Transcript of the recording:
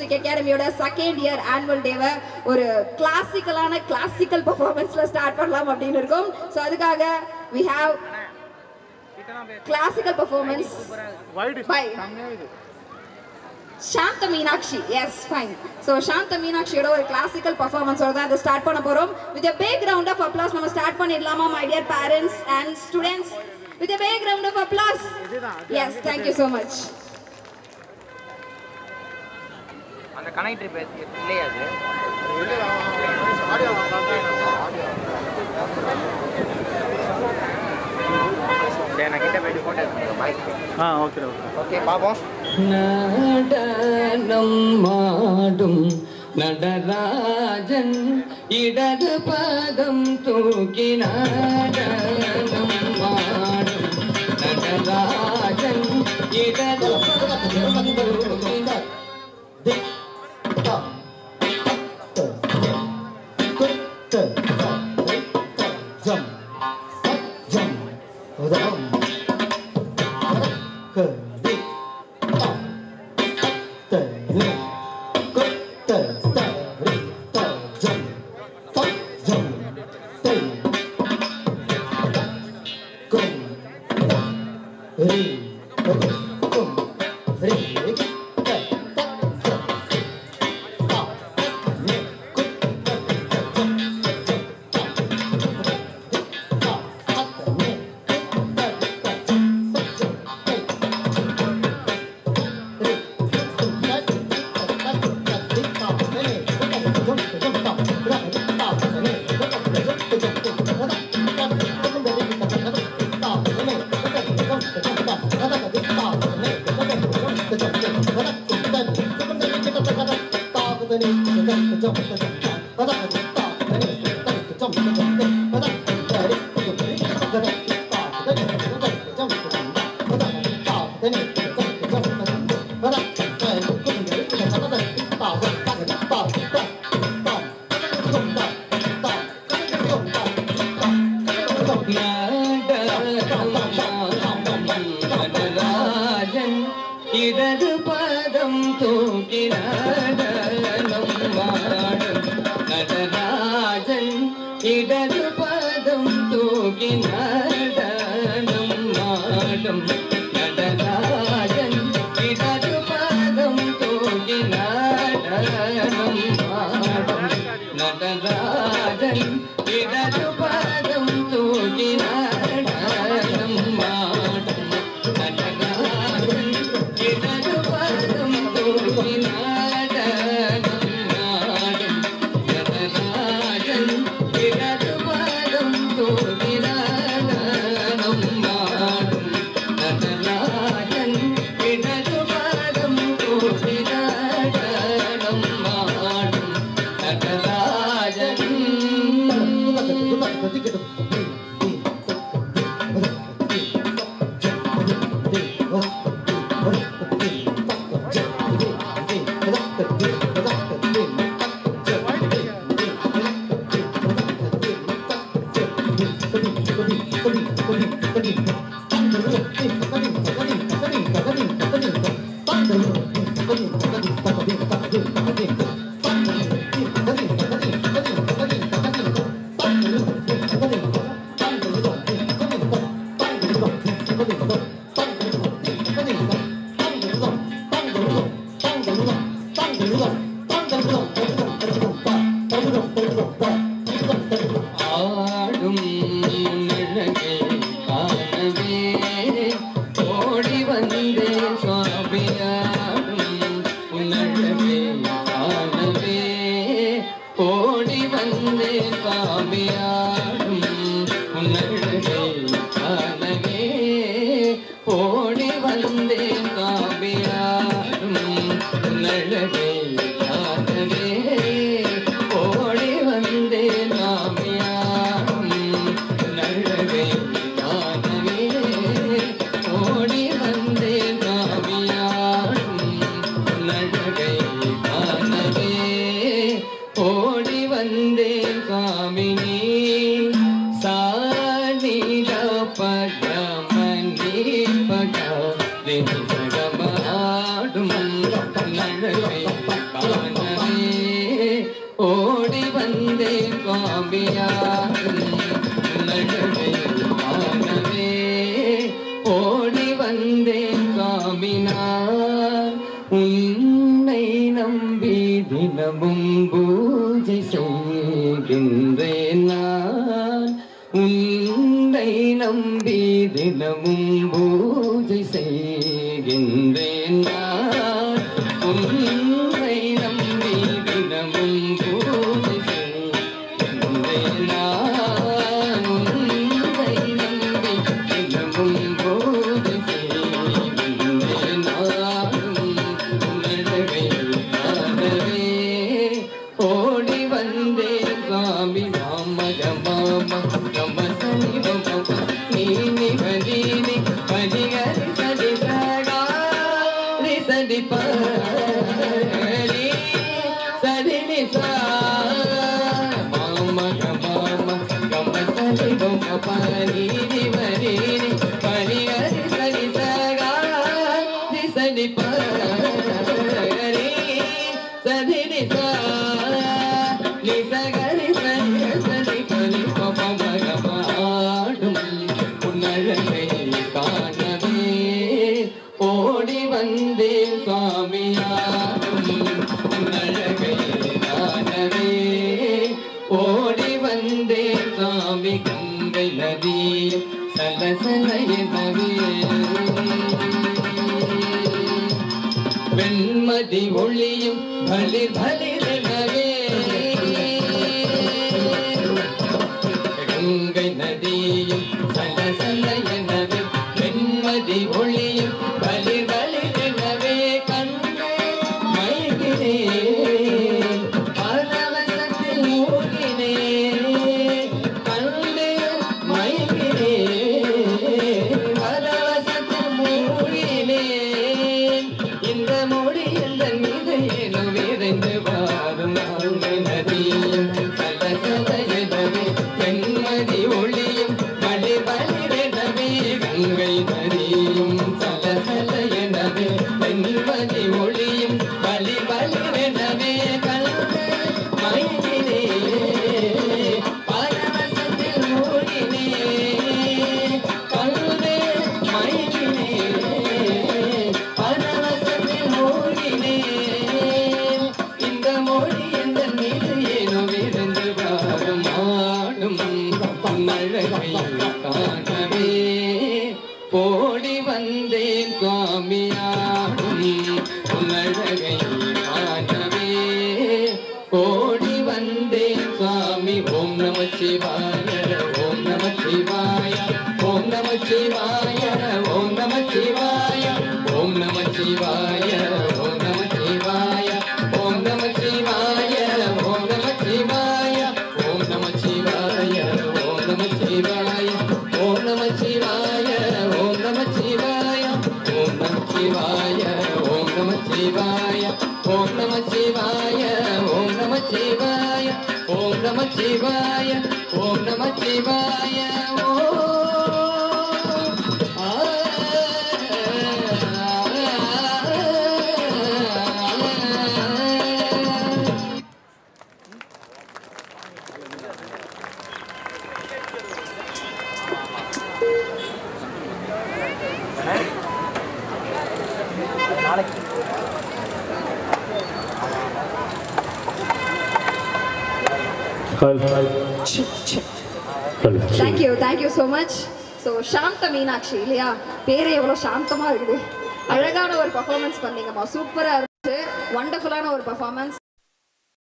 music அகாடமியோட second year annual டேவை ஒரு கிளாசிக்கலான கிளாசிக்கல் பெர்ஃபார்மன்ஸ்ல ஸ்டார்ட் பண்ணலாம் அப்படின்னு இருக்கோம் ஸோ அதுக்காக we have classical performance by Santha Meenakshi S fine so சாந்த மீனாட்சியோட ஒரு கிளாசிக்கல் பர்ஃபார்மன்ஸோட தான் அதை ஸ்டார்ட் பண்ண போகிறோம் with big round of applause நம்ம ஸ்டார்ட் பண்ணிடலாமா my dear parents and students with big round of applause yes thank you so much அந்த கனெக்டர் பேர் இல்லையா அது சரி நான் கிட்ட போயிட்டு போட்டோ எடுத்துக்கிறேன் பாய் ஆ ஓகே ஓகே ஓகே பார்ப்போம் நடனம் மாடும் நடராஜன் இடது பதம் தூக்கி நடனம் மாடும் நடராஜன் இடது பதம் தூக்கி நடராஜன் இடது பதம் தூக்கி நடனம் மாடும் நடராஜன் இடது பதம் தூக்கி நடனம் மாடும் நடராஜன் இடது பதம் தூக்கி நடனம் மாடும் நடராஜன் இடது பதம் தூக்கி நடனம் மாடும் நடராஜன் இடது பதம் தூக்கி நடனம் மாடும் நடராஜன் இடது பதம் தூக்கி நடனம் மாடும் நடராஜன் இடது பதம் தூக்கி நடனம் மாடும் நடராஜன் ஆடும் நிழகை காணவே ஓடி வந்தேன் சுவாமியாடும் உன்னழகை காணவே ஓடி வந்தேன் சுவாமியாடும் உன்னழகை காணவே ஓடி வந்தேன் காவியாடும் உன்னழகை காணவே ஓடி வந்தேன் காவியாடும் உன்னழகை காணவே ஓடி வந்தேன் காவியாடும் உன்னழகை காணவே ஓடி வந்தேன் காமினி சாணித பகமணி பக பகமாடும் நழகை சுவாமியாரும் உன்னழகை காணவே ஓடி வந்தேன் சுவாமினார் உன்னை நம்பி தினமும் பூஜை செய்கின்றேன் நான் உன்னை நம்பி தினமும் பூஜை செய்கின்றேன் நான் உன்னை நம்பி தினமும் பூஜை செய்கின்றேன் நான் உன்னை நம்பி தினமும் பூஜை செய்கின்றேன் நானும் உன்னழகை காணவே ஓடி வந்தேன் சுவாமி ராம மாம கம சனி மம நீனி பதீனி பதிகரி சதி சகா ரி சதி பரி சதி நி சா மாம கம கம சனி மம பனீனி பதீனி பதிகரி சதி சகா ரி சதி பரி சதி நி சா ni சகரி சரி சரி பனி பமகமாடும் உன்னழகை காணவே ஓடி வந்தேன் சுவாமியாரும் உன்னழகை காணவே ஓடி வந்தேன் சுவாமி கங்கை நதி சலசலையனவே வெண்மதி ஒளியும் பலி பலிரனவே கங்கை நதியும் சல சல எனவே வெண்மதி ஒளியும் பலி பலிரனவே கண்ணே மயங்கினேன் பரவசத்தில் மூழ்கினேன் கண்ணே மயங்கினேன் பரவசத்தில் மூழ்கினேன் இந்த மொழி எந்த மீது ஏனோ விரைந்து வாரும் நாங்கள் நதியும் சல சல எனவே வெண்மதி ஒளியும் பலி பலிரனவே கங்கை நதியும் சல சல எனவே வெண்மதி ஒளியும் பலி பலிரனவே கங்கை மயங்கினே பரவசத்தில் மூழ்கினே கல்வே மயங்கினே பரவசத்தில் மூழ்கினேன் இந்த மொழி எந்த மீது ஏனோ விருந்து வாரும் ஆடும் மழகை காணவே ஓடி வந்தேன் சுவாமியாடும் உன்னழகை காணவே ஓடி வந்தேன் சுவாமி ஓம் நம சிவாய ஓம் நம சிவாய ஓம் நம சிவாய ஓம் நம சிவாய ஓம் நம சிவாய ஓம் நம சிவாய ஓம் நம சிவாய ஓம் நம சிவாய ஓம் நம சிவாய ஓம் நம சிவாய ஓம் நம சிவாய ஓம் நம சிவாய ஓம் நம சிவாய ஓம் நம சிவாய ஓம் நம சிவாய ஓம் நம சிவாய ஓம் நம சிவாய ஓம் நம சிவாய ஓம் ஆ நாளைக்கு thank you thank you so much so Santha Meenakshi இல்லையா பேரே எவ்வளோ சாந்தமாக இருக்குது அழகான ஒரு பர்ஃபார்மன்ஸ் பண்ணீங்கம்மா சூப்பராக இருந்துச்சு ஒண்டர்ஃபுல்லான ஒரு பர்ஃபார்மன்ஸ்